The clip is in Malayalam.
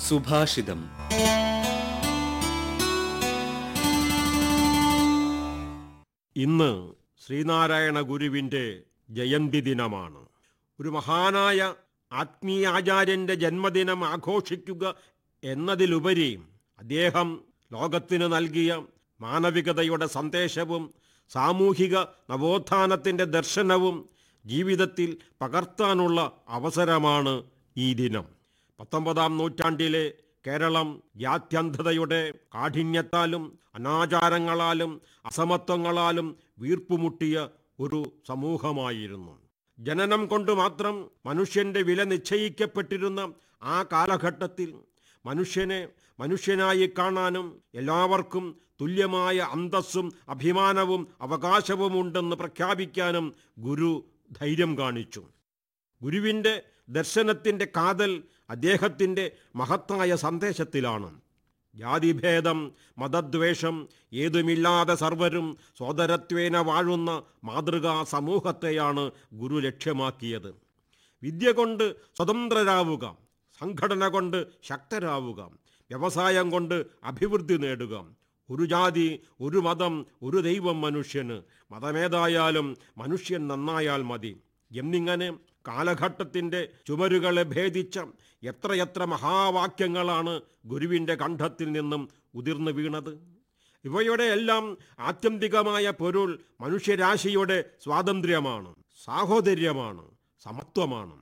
സുഭാഷിതം ഇന്ന് ശ്രീനാരായണ ഗുരുവിൻ്റെ ജയന്തി ദിനമാണ് ഒരു മഹാനായ ആത്മീയാചാര്യൻ്റെ ജന്മദിനം ആഘോഷിക്കുക എന്നതിലുപരി അദ്ദേഹം ലോകത്തിന് നൽകിയ മാനവികതയുടെ സന്ദേശവും സാമൂഹിക നവോത്ഥാനത്തിൻ്റെ ദർശനവും ജീവിതത്തിൽ പകർത്താനുള്ള അവസരമാണ് ഈ ദിനം പത്തൊമ്പതാം നൂറ്റാണ്ടിലെ കേരളം ജാത്യന്ധതയുടെ കാഠിന്യത്താലും അനാചാരങ്ങളാലും അസമത്വങ്ങളാലും വീർപ്പുമുട്ടിയ ഒരു സമൂഹമായിരുന്നു ജനനം കൊണ്ട് മാത്രം മനുഷ്യന്റെ വില നിശ്ചയിക്കപ്പെട്ടിരുന്ന ആ കാലഘട്ടത്തിൽ മനുഷ്യനെ മനുഷ്യനായി കാണാനും എല്ലാവർക്കും തുല്യമായ അന്തസ്സും അഭിമാനവും അവകാശവുമുണ്ടെന്ന് പ്രഖ്യാപിക്കാനും ഗുരു ധൈര്യം കാണിച്ചു ഗുരുവിൻ്റെ ദർശനത്തിൻ്റെ കാതൽ അദ്ദേഹത്തിൻ്റെ മഹത്തായ സന്ദേശത്തിലാണ് ജാതിഭേദം മതദ്വേഷം ഏതുമില്ലാതെ സർവരും സോദരത്വേന വാഴുന്ന മാതൃകാ സമൂഹത്തെയാണ് ഗുരു ലക്ഷ്യമാക്കിയത് വിദ്യ കൊണ്ട് സ്വതന്ത്രരാവുക സംഘടന കൊണ്ട് ശക്തരാവുക വ്യവസായം കൊണ്ട് അഭിവൃദ്ധി നേടുക ഒരു ജാതി ഒരു മതം ഒരു ദൈവം മനുഷ്യന് മതമേതായാലും മനുഷ്യൻ നന്നായാൽ മതി എന്നിങ്ങനെ കാലഘട്ടത്തിൻ്റെ ചുമരുകളെ ഭേദിച്ച എത്രയെത്ര മഹാവാക്യങ്ങളാണ് ഗുരുവിൻ്റെ കണ്ഠത്തിൽ നിന്നും ഉതിർന്നു വീണത് ഇവയുടെ എല്ലാം ആത്യന്തികമായ പൊരുൾ മനുഷ്യരാശിയുടെ സ്വാതന്ത്ര്യമാണ് സാഹോദര്യമാണ് സമത്വമാണ്